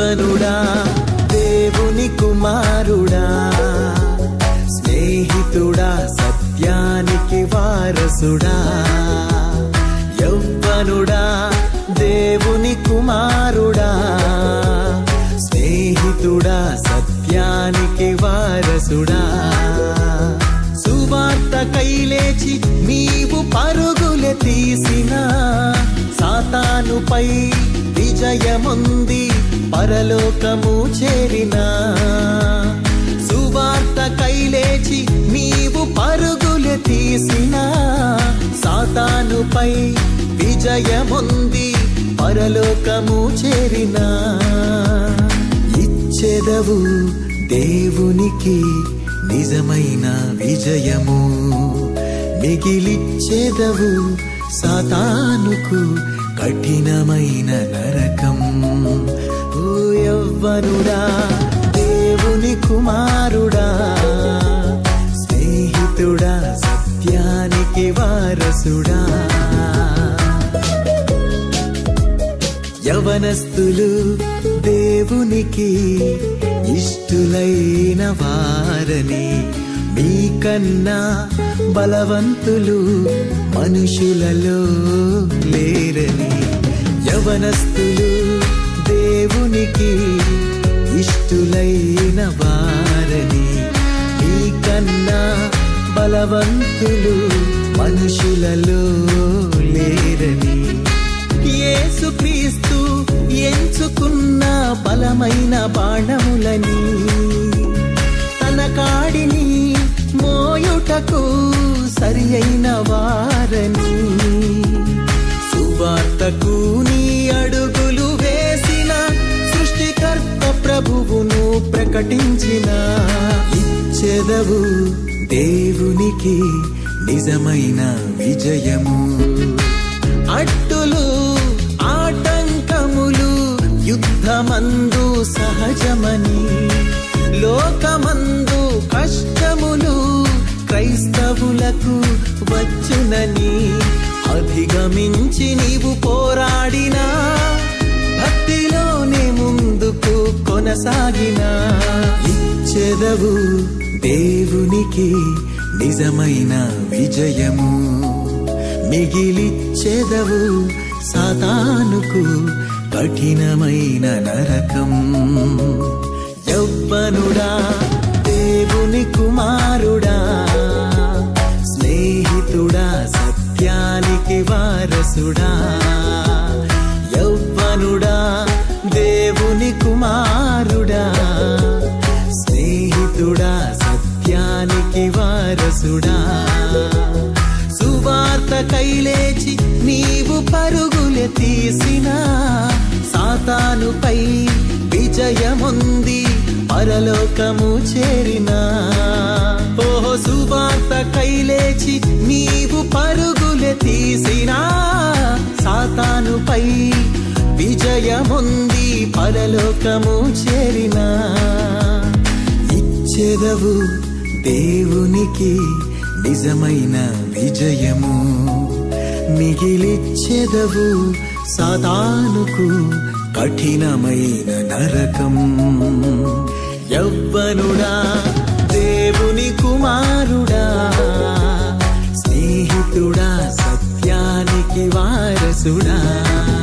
యవ్వనుడా దేవుని కుమారుడా స్నేహితుడా సత్యానికి వారసుడా యవ్వనుడా దేవుని కుమారుడా స్నేహితుడా సత్యానికి వారసుడా సువార్త కైలేచి నీవు పరుగులె తీసిన సాతానుపై విజయముంది పరలోకము చేరిన సువార్త కైలేచి నీవు పరుగులె తీసిన సాతానుపై విజయముంది పరలోకము చేరిన ఇచ్చెదవు దేవునికి నిజమైన విజయము మిగిలిచ్చెదవు సాతానుకు కఠినమైన నరకం ఓ యవ్వనుడా దేవుని కుమారుడా స్నేహితుడా సత్యానికి వారసుడా యవనస్తులు దేవునికి ఇష్టులైన వారని మీకన్నా బలవంతులు మనుషులలో లేరని యవనస్తులు దేవునికి ఇష్టులైన వారని మీకన్నా బలవంతులు మనుషులలో లేరని యేసుక్రీస్తు ఎంచుకున్న బలమైన బాణములని తన కాడిని మోయుటకు సరి అయిన వారని సువార్తకు నీ అడుగులు వేసిన సృష్టికర్త ప్రభువును ప్రకటించిన ఇచ్చెదవు దేవునికి నిజమైన విజయము అడ్డులు ఆటంకములు యుద్ధమందు సహజమని లోకమందు కష్టములు క్రైస్తవులకు వచ్చునని అధిగమించి నీవు పోరాడినా భక్తిలోనే ముందుకు కొనసాగిన ఇచ్చెదవు దేవునికి నిజమైన విజయము మిగిలిచ్చెదవు సాతానుకు కఠినమైన నరకం యవ్వనుడా దేవుని కుమారుడా స్నేహితుడా సత్యానికి వారసుడా యవ్వనుడా దేవుని కుమారుడా స్నేహితుడా సత్యానికి వారసుడా సువార్త కైలేచి నీవు పరుగులె తీసిన సాతానుపై విజయముంది పరలోకము చేరిన ఓహో సువార్త కైలేచి నీవు పరుగులె తీసిన సాతానుపై విజయముంది పరలోకము చేరిన ఇచ్చెదవు దేవునికి నిజమైన విజయము మిగిలిచ్చెదవు సాతానుకు కఠినమైన నరకం యవ్వనుడా దేవుని కుమారుడా స్నేహితుడా సత్యానికి వారసుడా